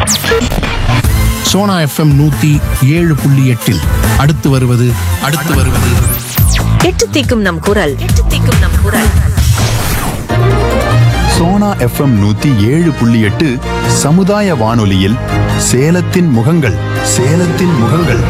Sona FM நூத்தி ஏழு புள்ளி எட்டில் அடுத்து வருவது அடுத்து வருவது எட்டு தீக்கும் நம் குரல் எட்டு தீக்கும் நம் குரல் சோனா எஃப்எம் நூத்தி ஏழு புள்ளி எட்டு சமுதாய வானொலியில் சேலத்தின் முகங்கள் சேலத்தின் முகங்கள்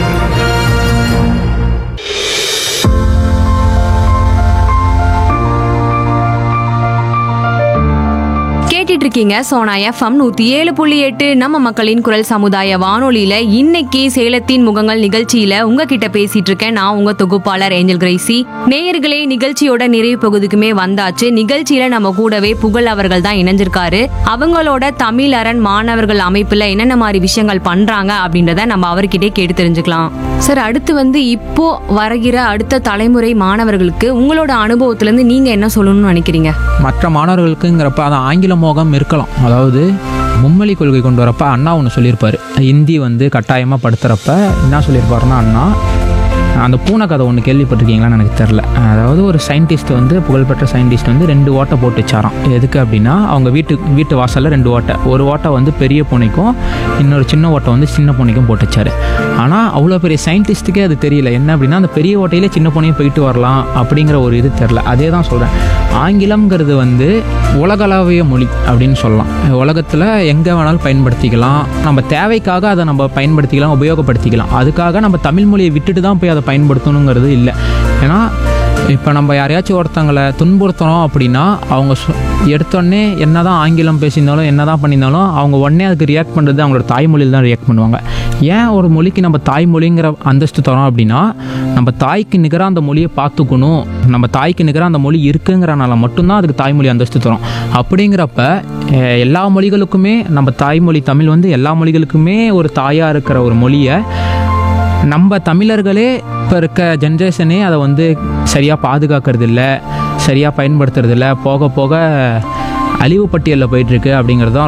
கேட்டுட்டு இருக்கீங்க சோனா எஃப்எம் நூத்தி ஏழு புள்ளி எட்டு நம்ம மக்களின் குரல் சமுதாய வானொலியில இன்னைக்கு சேலத்தின் முகங்கள் நிகழ்ச்சியில உங்ககிட்ட பேசிட்டு இருக்கேன் நான் உங்க தொகுப்பாளர் ஏஞ்சல் கிரேசி நேயர்களே நிகழ்ச்சியோட நிறைவு பகுதிக்குமே வந்தாச்சு நிகழ்ச்சியில நம்ம கூடவே புகழ் அவர்கள் தான் இணைஞ்சிருக்காரு அவங்களோட தமிழ் அரண் மாணவர்கள் அமைப்புல என்னென்ன மாதிரி விஷயங்கள் பண்றாங்க அப்படின்றத நம்ம அவர்கிட்டே கேட்டு தெரிஞ்சுக்கலாம் சார் அடுத்து வந்து இப்போ வருகிற அடுத்த தலைமுறை மாணவர்களுக்கு உங்களோட அனுபவத்துல இருந்து நீங்க என்ன சொல்லணும்னு நினைக்கிறீங்க மற்ற மாணவர்களுக்குங்கிறப்ப அது ஆங்கில மோகம் இருக்கலாம் அதாவது மும்மொழி கொள்கை கொண்டு வரப்ப அண்ணா ஒன்று சொல்லியிருப்பார் ஹிந்தி வந்து கட்டாயமாக படுத்துகிறப்ப என்ன சொல்லியிருப்பாருன்னா அண்ணா அந்த பூனை கதை ஒன்று கேள்விப்பட்டிருக்கீங்களான்னு எனக்கு தெரில அதாவது ஒரு சயின்டிஸ்ட் வந்து புகழ்பெற்ற சயின்டிஸ்ட் வந்து ரெண்டு ஓட்டை போட்டு வச்சாராம் எதுக்கு அப்படின்னா அவங்க வீட்டு வீட்டு வாசலில் ரெண்டு ஓட்டை ஒரு ஓட்டை வந்து பெரிய பூனைக்கும் இன்னொரு சின்ன ஓட்டை வந்து சின்ன பூனைக்கும் போட்டு வச்சாரு ஆனால் அவ்வளோ பெரிய சயின்டிஸ்ட்டுக்கே அது தெரியல என்ன அப்படின்னா அந்த பெரிய ஓட்டையிலே சின்ன பூனையும் போயிட்டு வரலாம் அப்படிங்கிற ஒரு இது தெரில அதே தான் சொல்கிறேன் ஆங்கிலம்ங்கிறது வந்து உலகளாவிய மொழி அப்படின்னு சொல்லலாம் உலகத்தில் எங்கே வேணாலும் பயன்படுத்திக்கலாம் நம்ம தேவைக்காக அதை நம்ம பயன்படுத்திக்கலாம் உபயோகப்படுத்திக்கலாம் அதுக்காக நம்ம தமிழ் மொழியை விட்டுட்டு தான் போய் அதை பயன்படுத்தணுங்கிறது இல்லை ஏன்னா இப்போ நம்ம யாரையாச்சும் ஒருத்தங்களை துன்புறுத்துறோம் அப்படின்னா அவங்க சொ- எடுத்தோடனே என்ன தான் ஆங்கிலம் பேசியிருந்தாலும் என்ன தான் பண்ணியிருந்தாலும் அவங்க உடனே அதுக்கு ரியாக்ட் பண்ணுறது அவங்களோட தாய்மொழியில் தான் ரியாக்ட் பண்ணுவாங்க ஏன் ஒரு மொழிக்கு நம்ம தாய்மொழிங்கிற அந்தஸ்து தரோம் அப்படின்னா நம்ம தாய்க்கு நிகராக அந்த மொழியை பார்த்துக்கணும் நம்ம தாய்க்கு நிகராக அந்த மொழி இருக்குங்கிறனால மட்டும்தான் அதுக்கு தாய்மொழி அந்தஸ்து தரோம் அப்படிங்கிறப்ப அஹ், எல்லா மொழிகளுக்குமே நம்ம தாய்மொழி தமிழ் வந்து எல்லா மொழிகளுக்குமே ஒரு தாயாக இருக்கிற ஒரு மொழியை நம்ம தமிழர்களே இப்போ இருக்க ஜென்ரேஷனே அதை வந்து சரியாக பாதுகாக்கிறது இல்ல சரியாக பயன்படுத்துறது இல்ல போக போக அழிவு பட்டியலில் போயிட்டுருக்கு அப்படிங்கிறது தான்